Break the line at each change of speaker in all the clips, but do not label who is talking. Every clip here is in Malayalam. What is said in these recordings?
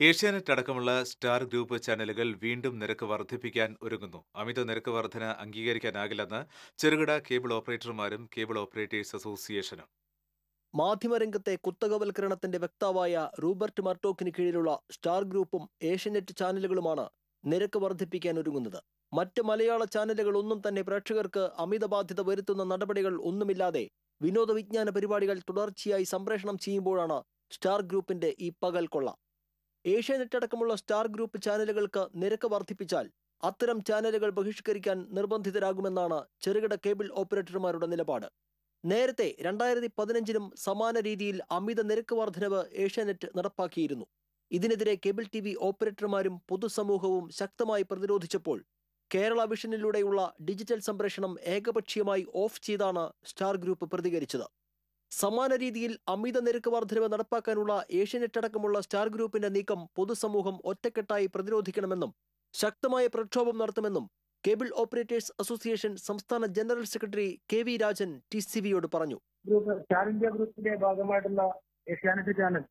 ഏഷ്യാനെറ്റ് അടക്കമുള്ള സ്റ്റാർ ഗ്രൂപ്പ് ചാനലുകൾ വീണ്ടും നിരക്ക് വർദ്ധിപ്പിക്കാൻ ഒരുങ്ങുന്നു അമിത നിരക്ക് വർധന അംഗീകരിക്കാനാകില്ലെന്ന് ചെറുകിട കേബിൾ ഓപ്പറേറ്റർമാരും കേബിൾ ഓപ്പറേറ്റേഴ്സ് അസോസിയേഷനും
മാധ്യമരംഗത്തെ കുത്തകവൽക്കരണത്തിന്റെ വക്താവായ റൂബർട്ട് മർട്ടോക്കിന് കീഴിലുള്ള സ്റ്റാർ ഗ്രൂപ്പും ഏഷ്യനെറ്റ് ചാനലുകളുമാണ് നിരക്ക് വർദ്ധിപ്പിക്കാൻ ഒരുങ്ങുന്നത് മറ്റ് മലയാള ചാനലുകൾ ഒന്നും തന്നെ പ്രേക്ഷകർക്ക് അമിത ബാധ്യത വരുത്തുന്ന നടപടികൾ ഒന്നുമില്ലാതെ വിനോദ വിജ്ഞാന പരിപാടികൾ തുടർച്ചയായി സംപ്രേഷണം ചെയ്യുമ്പോഴാണ് സ്റ്റാർ ഗ്രൂപ്പിന്റെ ഈ പകൽ കൊള്ള ഏഷ്യാനെറ്റ് അടക്കമുള്ള സ്റ്റാർ ഗ്രൂപ്പ് ചാനലുകൾക്ക് നിരക്ക് വർദ്ധിപ്പിച്ചാൽ അത്തരം ചാനലുകൾ ബഹിഷ്കരിക്കാൻ നിർബന്ധിതരാകുമെന്നാണ് ചെറുകിട കേബിൾ ഓപ്പറേറ്റർമാരുടെ നിലപാട് നേരത്തെ രണ്ടായിരത്തി പതിനഞ്ചിലും സമാന രീതിയിൽ അമിത നിരക്ക് വർധനവ് ഏഷ്യാനെറ്റ് നടപ്പാക്കിയിരുന്നു ഇതിനെതിരെ കേബിൾ ടി വി ഓപ്പറേറ്റർമാരും പൊതുസമൂഹവും ശക്തമായി പ്രതിരോധിച്ചപ്പോൾ കേരള വിഷനിലൂടെയുള്ള ഡിജിറ്റൽ സംപ്രേഷണം ഏകപക്ഷീയമായി ഓഫ് ചെയ്താണ് സ്റ്റാർ ഗ്രൂപ്പ് പ്രതികരിച്ചത് സമാന രീതിയിൽ അമിത നിരക്ക് വർധനവ് നടപ്പാക്കാനുള്ള ഏഷ്യാനെറ്റ് അടക്കമുള്ള സ്റ്റാർ ഗ്രൂപ്പിന്റെ നീക്കം പൊതുസമൂഹം ഒറ്റക്കെട്ടായി പ്രതിരോധിക്കണമെന്നും ശക്തമായ പ്രക്ഷോഭം നടത്തുമെന്നും കേബിൾ ഓപ്പറേറ്റേഴ്സ് അസോസിയേഷൻ സംസ്ഥാന general secretary K V Rajan T C വിയോട് പറഞ്ഞു
ഗ്രൂപ്പ് സ്റ്റാർ ഇന്ത്യ ഗ്രൂപ്പിന്റെ ഭാഗമായിട്ടുള്ള ഏഷ്യാനെറ്റ് ചാനൽ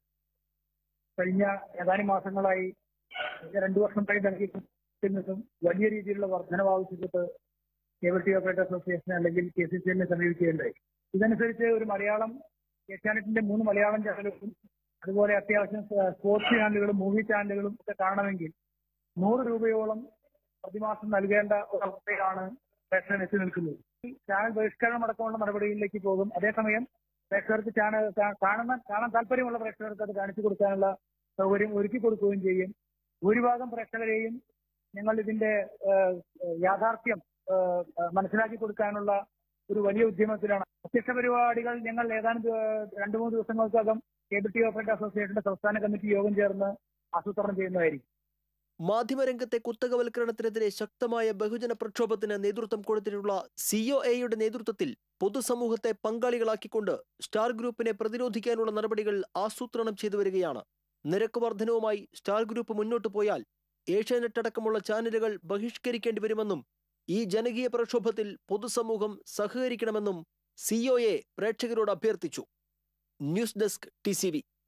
കഴിഞ്ഞ ഏതാനും മാസങ്ങളായി രണ്ടു വർഷമായി നൽകിയിട്ടും വലിയ രീതിയിലുള്ള വർധനവ് ആവശ്യപ്പെട്ട് കേബിൾ ടി ഓപ്പറേറ്റർ അസോസിയേഷൻ അല്ലെങ്കിൽ കെ സി സി എല്ലിനെ സമീപിക്കുകയുണ്ടായി ഇതനുസരിച്ച് ഒരു മലയാളം ഏഷ്യാനെറ്റിന്റെ മൂന്ന് മലയാളം ചാനലുകളും അതുപോലെ അത്യാവശ്യം സ്പോർട്സ് ചാനലുകളും മൂവി ചാനലുകളും ഒക്കെ കാണണമെങ്കിൽ നൂറ് രൂപയോളം പ്രതിമാസം നൽകേണ്ട ഒരവസ്ഥയിലാണ് പ്രേക്ഷകൻ എത്തി നിൽക്കുന്നത് ഈ ചാനൽ ബഹിഷ്കരണം അടക്കമുള്ള നടപടിയിലേക്ക് പോകും അതേസമയം പ്രേക്ഷകർക്ക് ചാനൽ കാ- കാണുന്ന കാണാൻ താല്പര്യമുള്ള പ്രേക്ഷകർക്ക് അത് കാണിച്ചു കൊടുക്കാനുള്ള സൗകര്യം ഒരുക്കി കൊടുക്കുകയും ചെയ്യും ഭൂരിഭാഗം പ്രേക്ഷകരെയും ഞങ്ങൾ ഇതിന്റെ ഏഹ്, യാഥാർത്ഥ്യം ഏഹ്, മനസ്സിലാക്കി കൊടുക്കാനുള്ള ഒരു വലിയ ഉദ്യമത്തിലാണ് പ്രത്യക്ഷ പരിപാടികൾ ഞങ്ങൾ ഏതാനും ദിവ- രണ്ടു മൂന്ന് ദിവസങ്ങൾക്കകം കേബിൾ ടി ഓപ്പറേറ്റർ അസോസിയേഷന്റെ സംസ്ഥാന കമ്മിറ്റി യോഗം ചേർന്ന് ആസൂത്രണം ചെയ്യുന്നതായിരിക്കും
മാധ്യമരംഗത്തെ കുത്തകവൽക്കരണത്തിനെതിരെ ശക്തമായ ബഹുജന പ്രക്ഷോഭത്തിന് നേതൃത്വം കൊടുത്തിട്ടുള്ള സിഒ എയുടെ നേതൃത്വത്തിൽ പൊതുസമൂഹത്തെ പങ്കാളികളാക്കിക്കൊണ്ട് സ്റ്റാർ ഗ്രൂപ്പിനെ പ്രതിരോധിക്കാനുള്ള നടപടികൾ ആസൂത്രണം ചെയ്തു വരികയാണ് നിരക്ക് വർധനവുമായി സ്റ്റാർ ഗ്രൂപ്പ് മുന്നോട്ടു പോയാൽ ഏഷ്യാനെറ്റ് അടക്കമുള്ള ചാനലുകൾ ബഹിഷ്കരിക്കേണ്ടി വരുമെന്നും ഈ ജനകീയ പ്രക്ഷോഭത്തിൽ പൊതുസമൂഹം സഹകരിക്കണമെന്നും സിഒഎ പ്രേക്ഷകരോട് അഭ്യർത്ഥിച്ചു ന്യൂസ് ഡെസ്ക് ടി